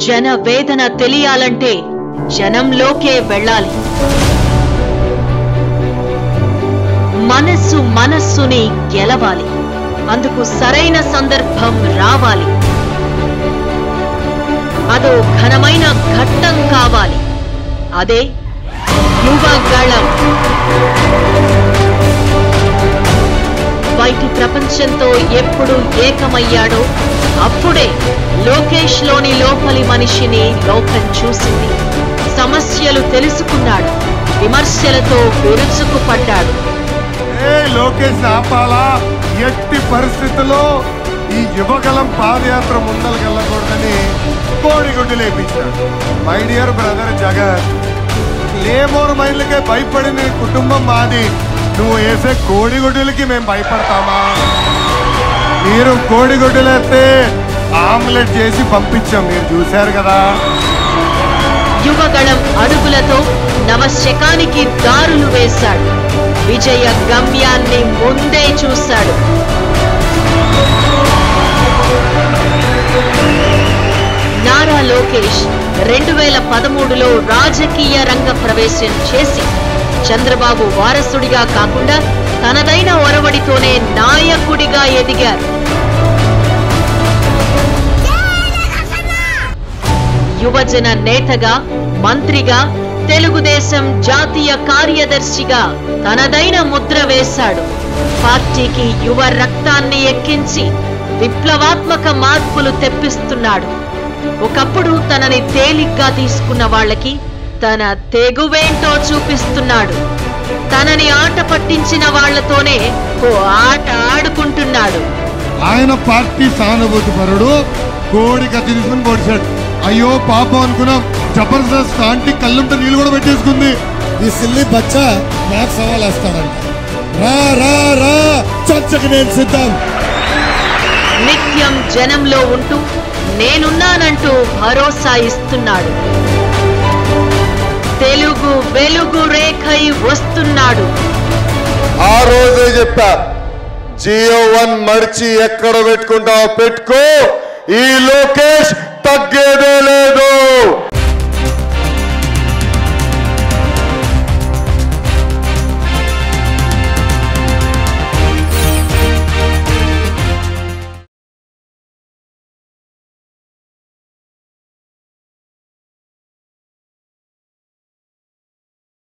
జన వేదన తెలియాలంటే జనంలోకే వెళ్ళాలి మనస్సు మనస్సుని గెలవాలి అందుకు సరైన సందర్భం రావాలి అదో ఘనమైన ఘట్టం కావాలి అదే యువగళం బయటి ప్రపంచంతో ఎప్పుడు ఏకమయ్యాడో అప్పుడే లోకేష్ లోని లోపలి మనిషిని లోకం చూసింది సమస్యలు తెలుసుకున్నాడు విమర్శలతో విరుచుకుపడ్డాడు ఏ లోకేష్ ఆపాలా ఎట్టి పరిస్థితుల్లో ఈ యువగలం పాదయాత్ర ముందలకెళ్ళకూడదని కోడిగుడ్డు లేపించాడు మై డియర్ బ్రదర్ జగన్ లేమోర్ మైళ్ళకే భయపడిన ఈ కుటుంబం మాది నువ్వు వేసే కోడిగుడ్డులకి మేము భయపడతామా మీరు కోడిగుడ్డులు వేస్తే ఆమ్లెట్ చేసి పంపించాం మీరు చూశారు కదా యువగళం అడుగులతో నవశకానికి దారులు వేశాడు విజయ గమ్యాన్ని ముందే చూశాడు నారా లోకేష్ రెండు వేల పదమూడులో రాజకీయ రంగ ప్రవేశం చేసి చంద్రబాబు వారసుడిగా కాకుండా తనదైన ఒరవడితోనే నాయకుడిగా ఎదిగారు యువజన నేతగా మంత్రిగా తెలుగుదేశం జాతీయ కార్యదర్శిగా తనదైన ముద్ర వేశాడు పార్టీకి యువ రక్తాన్ని ఎక్కించి విప్లవాత్మక మార్పులు తెప్పిస్తున్నాడు ఒకప్పుడు తనని తేలిగ్గా తీసుకున్న వాళ్ళకి తన తెగువేంటో చూపిస్తున్నాడు తనని ఆట పట్టించిన వాళ్లతోనే ఓ ఆట ఆడుకుంటున్నాడు ఆయన పార్టీ సానుభూతి పరుడు కోడి కత్తి తీసుకుని పొడిచాడు అయ్యో పాపం అనుకున్నాం జబర్దస్త్ ఆంటీ కళ్ళంతా నీళ్ళు కూడా పెట్టేసుకుంది ఈ సిల్లి బచ్చా నాకు సవాల్ వేస్తాడంట రా రా రా చర్చకు నేను సిద్ధం నిత్యం జనంలో ఉంటూ నేనున్నానంటూ భరోసా ఇస్తున్నాడు తెలుగు వెలుగు రేఖై వస్తున్నాడు ఆ రోజే చెప్పా జియో వన్ మడిచి ఎక్కడ పెట్టుకుంటావో పెట్టుకో ఈ లోకేష్ తగ్గేదే లేదు